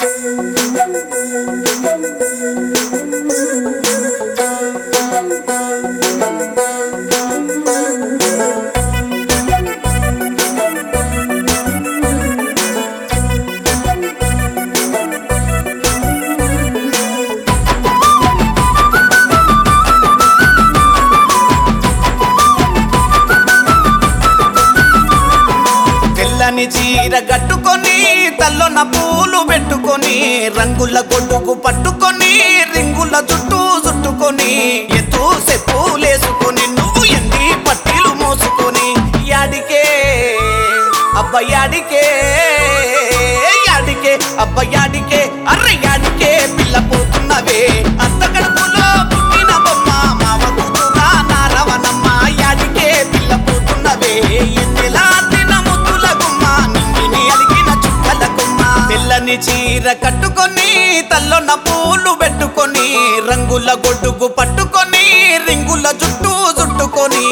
తెల్లని చీర కట్టుకొని తల్లొన పూలు పెట్టుకొని రంగుల గొడ్డుకు పట్టుకొని రింగుల చుట్టూ చుట్టుకొని ఎత్తు చెప్పులేసుకొని నువ్వు ఎన్ని పట్టీలు మోసుకొని యాడికే అబ్బయాడికే యాడికే అబ్బయాడికే అర్రె యాడికే పిల్ల పోతున్నవే అత్త కడుపులో పుట్టిన బొమ్మ మావ కూతురా నా రవణమ్మ యాడికే పిల్ల పోతున్నవే ఎన్నెలా తిన ముద్దుల గుమ్మ నింగిని అలిగిన చుక్కల గుమ్మ తెల్లని చీర కట్టుకొని తల్లొన్న పూలు పెట్టుకొని రంగుల గొడ్డుకు పట్టుకొని రింగుల జుట్టు జుట్టుకొని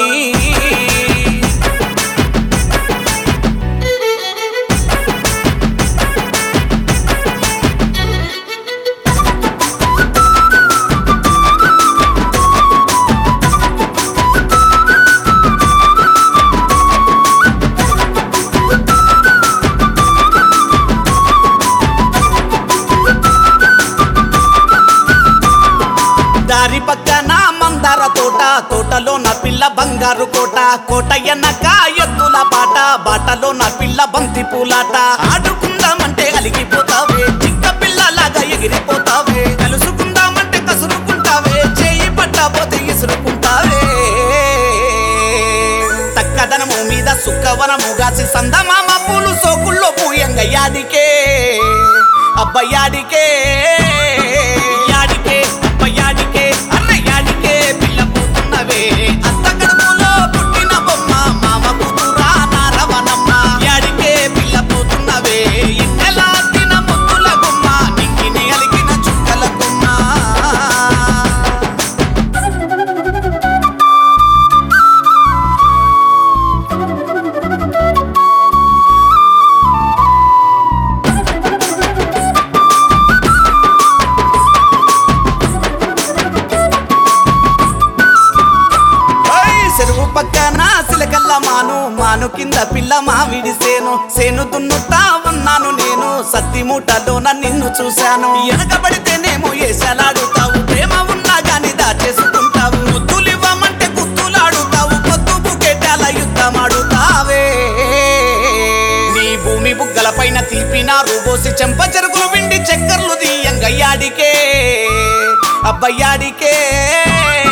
దారి పక్కన మందార తోట తోటలో నా పిల్ల బంగారు కోట కోట ఎన్నక ఎద్దుల బాట బాటలో నా పిల్ల బంతి పూలాట ఆడుకుందామంటే అలిగిపోతావే చిక్క పిల్లలాగా ఎగిరిపోతావే కలుసుకుందామంటే కసురుకుంటావే చేయి పట్టబోతే ఇసురుకుంటావే తక్కదనము మీద సుక్కవనము గాసి సందమామ పూలు సోకుల్లో పూయంగ యాడికే అబ్బయాడికే యాడికే అబ్బయాడికే అన్న యాడికే పిల్ల పుట్టున్నవే అత్త కడుపులో పుట్టిన బొమ్మ మామ కూతురా నా రవణమ్మ యాడికే పిల్ల పోతున్నవే ఇన్నెలా తిన ముద్దుల గుమ్మ నింగిని అలిగిన చుక్కల గుమ్మ ఓయ్ చెరువు పక్కన సిలకల్ల మాను మాను కింద పిల్ల మావిడి సేను సేను దున్నుతా ఉన్నాను నేను సత్తి మూటలోన నిన్ను చూశాను వెనకబడితేనేమో ఏసలాడుతావు ప్రేమ ఉన్నా గాని దాచేసుకుంటావు ముద్దులివ్వమంటే గుత్తులాడుతావు పొద్దు బుకెటాల యుద్ధమాడుతావే నీ భూమి బుగ్గల పైన తీపిన రూబోసి చెంప చెరుకులు విండి చక్కర్లు తీయంగ యాడికే అబ్బయ్యాడికే